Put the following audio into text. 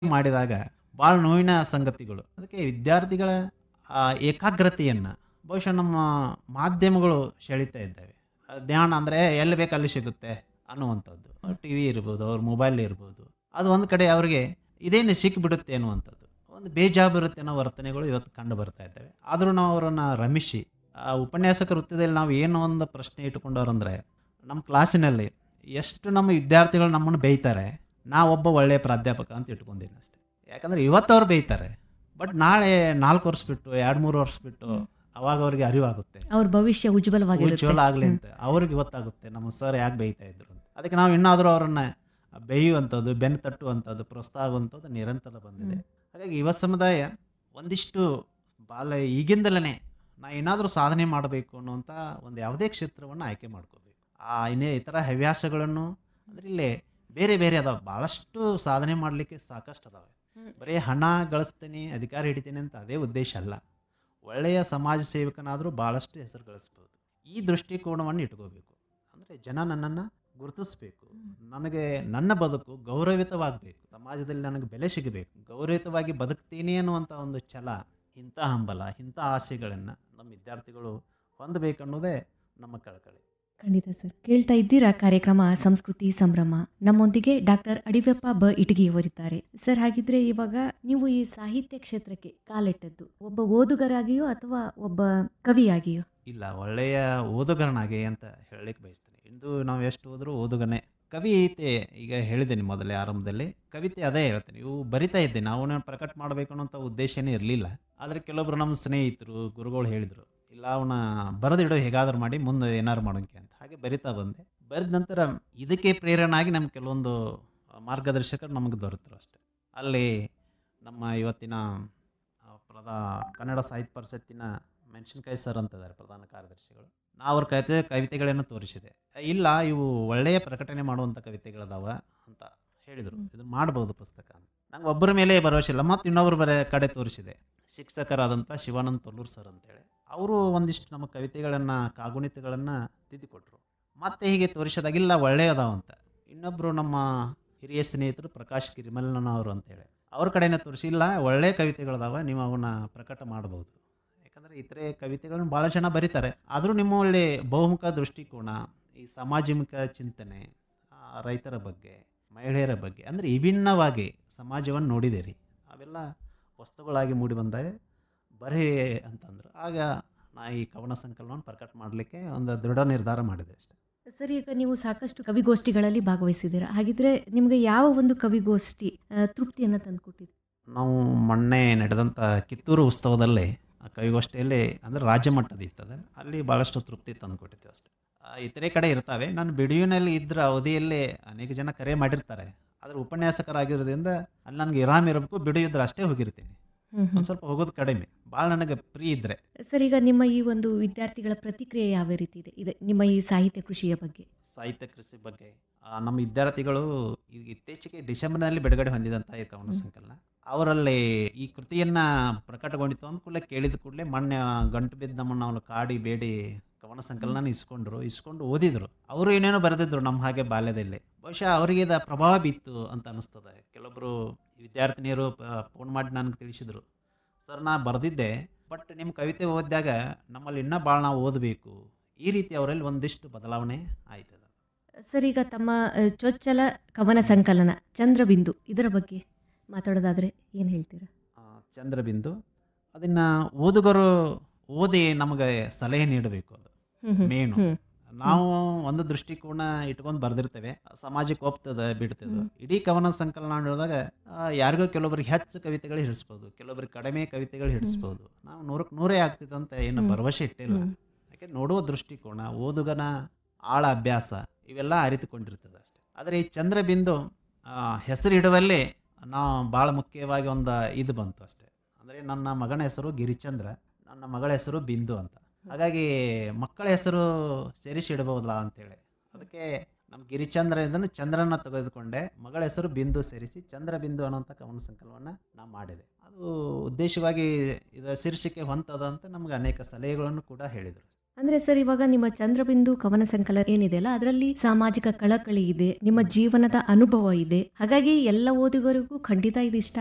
ಮಾಡಿದಾಗ ಭಾಳ ನೋವಿನ ಸಂಗತಿಗಳು ಅದಕ್ಕೆ ವಿದ್ಯಾರ್ಥಿಗಳ ಆ ಏಕಾಗ್ರತೆಯನ್ನು ಬಹುಶಃ ನಮ್ಮ ಮಾಧ್ಯಮಗಳು ಸೆಳೀತಾ ಇದ್ದಾವೆ ಆ ಧ್ಯಾನ ಅಂದರೆ ಎಲ್ಲಿ ಬೇಕು ಅಲ್ಲಿ ಸಿಗುತ್ತೆ ಅನ್ನುವಂಥದ್ದು ಟಿ ವಿ ಇರ್ಬೋದು ಅವ್ರ ಮೊಬೈಲ್ ಇರ್ಬೋದು ಅದು ಒಂದು ಕಡೆ ಅವರಿಗೆ ಇದೇನು ಸಿಕ್ಕಿಬಿಡುತ್ತೆ ಅನ್ನುವಂಥದ್ದು ಒಂದು ಬೇಜಾಬಿರುತ್ತೆ ಅನ್ನೋ ವರ್ತನೆಗಳು ಇವತ್ತು ಕಂಡು ಬರ್ತಾ ಇದ್ದಾವೆ ಆದರೂ ನಾವು ಅವರನ್ನು ರಮಿಸಿ ಆ ಉಪನ್ಯಾಸಕ ವೃತ್ತದಲ್ಲಿ ನಾವು ಏನು ಒಂದು ಪ್ರಶ್ನೆ ಇಟ್ಕೊಂಡವ್ರಂದ್ರೆ ನಮ್ಮ ಕ್ಲಾಸಿನಲ್ಲಿ ಎಷ್ಟು ನಮ್ಮ ವಿದ್ಯಾರ್ಥಿಗಳು ನಮ್ಮನ್ನು ಬೈತಾರೆ ನಾವೊಬ್ಬ ಒಳ್ಳೆಯ ಪ್ರಾಧ್ಯಾಪಕ ಅಂತ ಇಟ್ಕೊಂಡಿದ್ದೀನಿ ಅಷ್ಟೇ ಯಾಕಂದರೆ ಇವತ್ತು ಅವ್ರು ಬೈತಾರೆ ಬಟ್ ನಾಳೆ ನಾಲ್ಕು ವರ್ಷ ಬಿಟ್ಟು ಎರಡು ಮೂರು ವರ್ಷ ಬಿಟ್ಟು ಅವಾಗ ಅವ್ರಿಗೆ ಅರಿವಾಗುತ್ತೆ ಅವ್ರ ಭವಿಷ್ಯ ಉಜ್ವಲವಾಗಿರುತ್ತೆ ಉಜ್ವಲ ಆಗಲಿ ಅಂತ ಅವ್ರಿಗೆ ಗೊತ್ತಾಗುತ್ತೆ ನಮ್ಮ ಸರ್ ಯಾಕೆ ಬೈತಾ ಇದ್ರು ಅಂತ ಅದಕ್ಕೆ ನಾವು ಇನ್ನಾದರೂ ಅವರನ್ನ ಬೇಯುವಂಥದ್ದು ಬೆನ್ನು ತಟ್ಟುವಂಥದ್ದು ಪ್ರೋತ್ಸಾಹ ಆಗುವಂಥದ್ದು ನಿರಂತರ ಬಂದಿದೆ ಹಾಗಾಗಿ ಯುವ ಸಮುದಾಯ ಒಂದಿಷ್ಟು ಬಾಲ ಈಗಿಂದಲೇ ನಾ ಏನಾದರೂ ಸಾಧನೆ ಮಾಡಬೇಕು ಅನ್ನುವಂಥ ಒಂದು ಯಾವುದೇ ಕ್ಷೇತ್ರವನ್ನು ಆಯ್ಕೆ ಮಾಡ್ಕೋಬೇಕು ಆ ಇನ್ನೇ ಇತರ ಹವ್ಯಾಸಗಳನ್ನು ಅಂದರೆ ಇಲ್ಲಿ ಬೇರೆ ಬೇರೆ ಅದಾವೆ ಭಾಳಷ್ಟು ಸಾಧನೆ ಮಾಡಲಿಕ್ಕೆ ಸಾಕಷ್ಟು ಅದಾವೆ ಹ್ಮ್. ಬರೀ ಹಣ ಗಳಿಸ್ತೀನಿ ಅಧಿಕಾರ ಹಿಡಿತೀನಿ ಅಂತ ಅದೇ ಉದ್ದೇಶ ಅಲ್ಲ ಒಳ್ಳೆಯ ಸಮಾಜ ಸೇವಕನಾದರೂ ಭಾಳಷ್ಟು ಹೆಸರು ಗಳಿಸ್ಬೋದು ಈ ದೃಷ್ಟಿಕೋನವನ್ನು ಇಟ್ಕೋಬೇಕು ಅಂದರೆ ಜನ ನನ್ನನ್ನು ಗುರುತಿಸ್ಬೇಕು ನನಗೆ ನನ್ನ ಬದುಕು ಗೌರವಿತವಾಗಬೇಕು ಸಮಾಜದಲ್ಲಿ ನನಗೆ ಬೆಲೆ ಸಿಗಬೇಕು ಗೌರವಿತವಾಗಿ ಬದುಕ್ತೀನಿ ಅನ್ನುವಂಥ ಒಂದು ಛಲ ಇಂಥ ಹಂಬಲ ಇಂಥ ಆಸೆಗಳನ್ನು ನಮ್ಮ ವಿದ್ಯಾರ್ಥಿಗಳು ಹೊಂದಬೇಕನ್ನೋದೇ ನಮ್ಮ ಕಳಕಳಿ ಖಂಡಿತ ಸರ್ ಕೇಳ್ತಾ ಇದ್ದೀರಾ ಕಾರ್ಯಕ್ರಮ ಸಂಸ್ಕೃತಿ ಸಂಭ್ರಮ ನಮ್ಮೊಂದಿಗೆ ಡಾಕ್ಟರ್ ಅಡಿವೆಪ್ಪ ಬ ಇಟಗಿಯವರಿದ್ದಾರೆ ಸರ್ ಹಾಗಿದ್ರೆ ಇವಾಗ ನೀವು ಈ ಸಾಹಿತ್ಯ ಕ್ಷೇತ್ರಕ್ಕೆ ಕಾಲಿಟ್ಟದ್ದು ಒಬ್ಬ ಓದುಗರಾಗಿಯೋ ಅಥವಾ ಒಬ್ಬ ಕವಿಯಾಗಿಯೋ ಇಲ್ಲ ಒಳ್ಳೆಯ ಓದುಗರನಾಗಿ ಅಂತ ಹೇಳಲಿಕ್ಕೆ ಬಯಸ್ತೀನಿ ಇಂದು ನಾವು ಎಷ್ಟು ಹೋದರೂ ಓದುಗನೇ ಕವಿತೆ ಈಗ ಹೇಳಿದ್ದೀನಿ ಮೊದಲೇ ಆರಂಭದಲ್ಲಿ ಕವಿತೆ ಅದೇ ಹೇಳ್ತೀನಿ ಇವು ಬರಿತಾ ಇದ್ದೆ ನಾವು ಪ್ರಕಟ ಮಾಡಬೇಕು ಅನ್ನೋಂಥ ಉದ್ದೇಶನೇ ಇರಲಿಲ್ಲ ಆದರೆ ಕೆಲವೊಬ್ರು ನಮ್ಮ ಸ್ನೇಹಿತರು ಗುರುಗಳು ಹೇಳಿದರು ಇಲ್ಲ ಅವನ ಬರೆದಿಡೋ ಹೇಗಾದ್ರೂ ಮಾಡಿ ಮುಂದೆ ಏನಾದ್ರು ಮಾಡೋಂಕೆ ಅಂತ ಹಾಗೆ ಬರಿತಾ ಬಂದೆ ಬರೆದ ನಂತರ ಇದಕ್ಕೆ ಪ್ರೇರಣಾಗಿ ನಮ್ಗೆ ಕೆಲವೊಂದು ಮಾರ್ಗದರ್ಶಕರು ನಮಗೆ ದೊರೆತರು ಅಷ್ಟೆ ಅಲ್ಲಿ ನಮ್ಮ ಇವತ್ತಿನ ಆ, ಪ್ರಧಾ ಕನ್ನಡ ಸಾಹಿತ್ಯ ಪರಿಷತ್ತಿನ ಮೆಣಸಿನ್ಕಾಯಿ ಸರ್ ಅಂತಿದ್ದಾರೆ ಪ್ರಧಾನ ಕಾರ್ಯದರ್ಶಿಗಳು ನಾ ಅವ್ರ ಕವಿತೆ ಕವಿತೆಗಳನ್ನು ತೋರಿಸಿದೆ ಇಲ್ಲ ಇವು ಒಳ್ಳೆಯ ಪ್ರಕಟಣೆ ಮಾಡುವಂಥ ಕವಿತೆಗಳದಾವ ಅಂತ ಹೇಳಿದರು ಇದನ್ನು ಮಾಡ್ಬೋದು ಪುಸ್ತಕ ಅಂತ ನಂಗೆ ಒಬ್ಬರ ಮೇಲೆ ಭರವಸೆ ಇಲ್ಲ ಮತ್ತು ಇನ್ನೊಬ್ಬರು ಬರ ಕಡೆ ತೋರಿಸಿದೆ ಶಿಕ್ಷಕರಾದಂಥ ಶಿವಾನಂದ್ ತೊಲ್ಲೂರು ಸರ್ ಅಂತೇಳಿ ಅವರು ಒಂದಿಷ್ಟು ನಮ್ಮ ಕವಿತೆಗಳನ್ನು ಕಾಗುಣಿತಗಳನ್ನು ತಿದ್ದಿಕೊಟ್ರು ಮತ್ತೆ ಹೀಗೆ ತೋರಿಸಿದಾಗಿಲ್ಲ ಒಳ್ಳೆಯದಾವಂತ ಇನ್ನೊಬ್ಬರು ನಮ್ಮ ಹಿರಿಯ ಸ್ನೇಹಿತರು ಪ್ರಕಾಶ್ ಕಿರಿಮಲ್ಲನ ಅವರು ಅಂತೇಳಿ ಅವ್ರ ಕಡೆನೇ ತೋರಿಸಿ ಇಲ್ಲ ಒಳ್ಳೆಯ ಕವಿತೆಗಳದಾವ ನೀವು ಅವನ್ನ ಪ್ರಕಟ ಮಾಡ್ಬೋದು ಯಾಕಂದರೆ ಇತರೆ ಕವಿತೆಗಳನ್ನು ಭಾಳ ಜನ ಬರೀತಾರೆ ಆದರೂ ನಿಮ್ಮಲ್ಲಿ ಬಹುಮುಖ ದೃಷ್ಟಿಕೋನ ಈ ಸಮಾಜಮುಖ ಚಿಂತನೆ ಆ, ರೈತರ ಬಗ್ಗೆ ಮಹಿಳೆಯರ ಬಗ್ಗೆ ಅಂದರೆ ವಿಭಿನ್ನವಾಗಿ ಸಮಾಜವನ್ನು ನೋಡಿದಿರಿ ಅವೆಲ್ಲ ವಸ್ತುಗಳಾಗಿ ಮೂಡಿ ಬಂದಾವೆ ಬರೀ ಅಂತಂದ್ರು ಆಗ ನಾ ಈ ಕವನ ಸಂಕಲನವನ್ನು ಪ್ರಕಟ ಮಾಡಲಿಕ್ಕೆ ಒಂದು ದೃಢ ನಿರ್ಧಾರ ಮಾಡಿದೆ ಅಷ್ಟೆ ಸರ್ ಈಗ ನೀವು ಸಾಕಷ್ಟು ಕವಿಗೋಷ್ಠಿಗಳಲ್ಲಿ ಭಾಗವಹಿಸಿದ್ದೀರಾ ಹಾಗಿದ್ರೆ ನಿಮಗೆ ಯಾವ ಒಂದು ಕವಿಗೋಷ್ಠಿ ಆ, ತೃಪ್ತಿಯನ್ನು ತಂದುಕೊಟ್ಟಿದೆ ನಾವು ಮೊನ್ನೆ ನಡೆದಂಥ ಕಿತ್ತೂರು ಉತ್ಸವದಲ್ಲಿ ಆ ಕವಿಗೋಷ್ಠಿಯಲ್ಲಿ ಅಂದರೆ ರಾಜ್ಯ ಮಟ್ಟದ ಇರ್ತದೆ ಅಲ್ಲಿ ಭಾಳಷ್ಟು ತೃಪ್ತಿ ತಂದುಕೊಟ್ಟಿದ್ದೆ ಅಷ್ಟೇ ಆ, ಇತರೆ ಕಡೆ ಇರ್ತಾವೆ ನಾನು ಬಿಡುವಿನಲ್ಲಿ ಇದ್ರ ಅವಧಿಯಲ್ಲೇ ಅನೇಕ ಜನ ಕರೆ ಮಾಡಿರ್ತಾರೆ ಆದರೆ ಉಪನ್ಯಾಸಕರಾಗಿರೋದ್ರಿಂದ ಅಲ್ಲಿ ನನಗೆ ಇರಾಮ್ ಇರಬೇಕು ಬಿಡು ಇದ್ರೆ ಅಷ್ಟೇ ಹೋಗಿರ್ತೀನಿ ಒಂದು ಸ್ವಲ್ಪ ಹೋಗೋದು ಕಡಿಮೆ ಭಾಳ ನನಗೆ ಫ್ರೀ ಇದ್ದರೆ ಸರ್ ಈಗ ನಿಮ್ಮ ಈ ಒಂದು ವಿದ್ಯಾರ್ಥಿಗಳ ಪ್ರತಿಕ್ರಿಯೆ ಯಾವ ರೀತಿ ಇದೆ ಇದೆ ನಿಮ್ಮ ಈ ಸಾಹಿತ್ಯ ಕೃಷಿಯ ಬಗ್ಗೆ ಸಾಹಿತ್ಯ ಕೃಷಿ ಬಗ್ಗೆ ಆ, ನಮ್ಮ ವಿದ್ಯಾರ್ಥಿಗಳು ಈಗ ಇತ್ತೀಚೆಗೆ ಡಿಸೆಂಬರ್ನಲ್ಲಿ ಬಿಡುಗಡೆ ಹೊಂದಿದಂಥ ಈ ಕವನ ಸಂಕಲನ ಅವರಲ್ಲಿ ಈ ಕೃತಿಯನ್ನು ಪ್ರಕಟಗೊಂಡಿತು ಅಂದ ಕೂಡಲೇ ಕೇಳಿದ ಕೂಡಲೇ ಮೊನ್ನೆ ಗಂಟು ಬಿದ್ದು ನಮ್ಮನ್ನು ಅವನು ಕಾಡಿ ಬೇಡಿ ಕವನ ಸಂಕಲನ ಇಸ್ಕೊಂಡ್ರು ಇಸ್ಕೊಂಡು ಓದಿದ್ರು ಅವರು ಏನೇನೋ ಬರೆದಿದ್ರು ನಮ್ಮ ಹಾಗೆ ಬಾಲ್ಯದಲ್ಲಿ ಬಹುಶಃ ಅವರಿಗೆ ಇದು ಪ್ರಭಾವ ಬಿತ್ತು ಅಂತ ಅನಿಸ್ತದೆ ಕೆಲವೊಬ್ಬರು ವಿದ್ಯಾರ್ಥಿನಿಯರು ಫೋನ್ ಮಾಡಿ ನನಗೆ ತಿಳಿಸಿದರು ಸರ್ ನಾ ಬರೆದಿದ್ದೆ ಬಟ್ ನಿಮ್ಮ ಕವಿತೆ ಓದಿದಾಗ ನಮ್ಮಲ್ಲಿ ಇನ್ನೂ ಭಾಳ ನಾವು ಓದಬೇಕು ಈ ರೀತಿ ಅವರಲ್ಲಿ ಒಂದಿಷ್ಟು ಬದಲಾವಣೆ ಆಯ್ತದ ಸರ್ ಈಗ ತಮ್ಮ ಆ, ಚೊಚ್ಚಲ ಕವನ ಸಂಕಲನ ಚಂದ್ರಬಿಂದು ಇದರ ಬಗ್ಗೆ ಮಾತಾಡೋದಾದರೆ ಏನು ಹೇಳ್ತೀರಾ ಆ, ಚಂದ್ರಬಿಂದು ಅದನ್ನು ಓದುಗರು ಓದಿ ನಮಗೆ ಸಲಹೆ ನೀಡಬೇಕು ಅದು ಹ್ಮ್, ಹ್ಮ್, ಮೇನು ಹ್ಮ್. ನಾವು ಒಂದು ದೃಷ್ಟಿಕೋನ ಇಟ್ಕೊಂಡು ಬರ್ದಿರ್ತೇವೆ ಸಮಾಜಕ್ಕೆ ಒಪ್ತದ ಬಿಡ್ತದ ಹ್ಮ್. ಇಡೀ ಕವನ ಸಂಕಲನ ನೋಡಿದಾಗ ಆ, ಯಾರಿಗೋ ಕೆಲವೊಬ್ರಿಗೆ ಹೆಚ್ಚು ಕವಿತೆಗಳು ಹಿಡಿಸ್ಬೋದು ಕೆಲವೊಬ್ರಿಗೆ ಕಡಿಮೆ ಕವಿತೆಗಳು ಹಿಡಿಸ್ಬೋದು ನಾವು ನೂರಕ್ಕೆ ನೂರೇ ಆಗ್ತಿತ್ತು ಅಂತ ಏನು ಹ್ಮ್. ಭರವಸೆ ಇಟ್ಟಿಲ್ಲ ಹ್ಮ್. ಯಾಕೆ ನೋಡುವ ದೃಷ್ಟಿಕೋನ ಓದುಗನ ಆಳ ಅಭ್ಯಾಸ ಇವೆಲ್ಲ ಅರಿತುಕೊಂಡಿರ್ತದೆ ಅಷ್ಟೇ ಆದರೆ ಈ ಚಂದ್ರಬಿಂದು ಆ, ಹೆಸರು ಇಡುವಲ್ಲಿ ನಾವು ಭಾಳ ಮುಖ್ಯವಾಗಿ ಒಂದು ಇದು ಬಂತು ಅಷ್ಟೇ ಅಂದರೆ ನನ್ನ ಮಗನ ಹೆಸರು ಗಿರಿಚಂದ್ರ ನನ್ನ ಮಗಳ ಹೆಸರು ಬಿಂದು ಅಂತ ಹಾಗಾಗಿ ಮಕ್ಕಳ ಹೆಸರು ಸೇರಿಸಿ ಇಡಬಹುದಲ್ಲ ಅಂತೇಳಿ ಅದಕ್ಕೆ ನಮ್ಮ ಗಿರಿಚಂದ್ರ ಇದನ್ನು ಚಂದ್ರನ ತೆಗೆದುಕೊಂಡೆ ಮಗಳ ಹೆಸರು ಬಿಂದು ಸೇರಿಸಿ ಚಂದ್ರ ಬಿಂದು ಅನ್ನೋಂಥ ಕವನ ಸಂಕಲನವನ್ನು ನಾನು ಮಾಡಿದೆ ಅದು ಉದ್ದೇಶವಾಗಿ ಇದು ಶೀರ್ಷಿಕೆ ಹೊಂತದ ಅಂತ ನಮ್ಗೆ ಅನೇಕ ಸಲಹೆಗಳನ್ನು ಕೂಡ ಹೇಳಿದರು ಅಂದ್ರೆ ಸರ್ ಇವಾಗ ನಿಮ್ಮ ಚಂದ್ರಬಿಂದು ಕವನ ಸಂಕಲನ ಏನಿದೆ ಅಲ್ಲ ಅದರಲ್ಲಿ ಸಾಮಾಜಿಕ ಕಳಕಳಿ ಇದೆ ನಿಮ್ಮ ಜೀವನದ ಅನುಭವ ಇದೆ ಹಾಗಾಗಿ ಎಲ್ಲ ಓದುಗರಿಗೂ ಖಂಡಿತ ಇದು ಇಷ್ಟ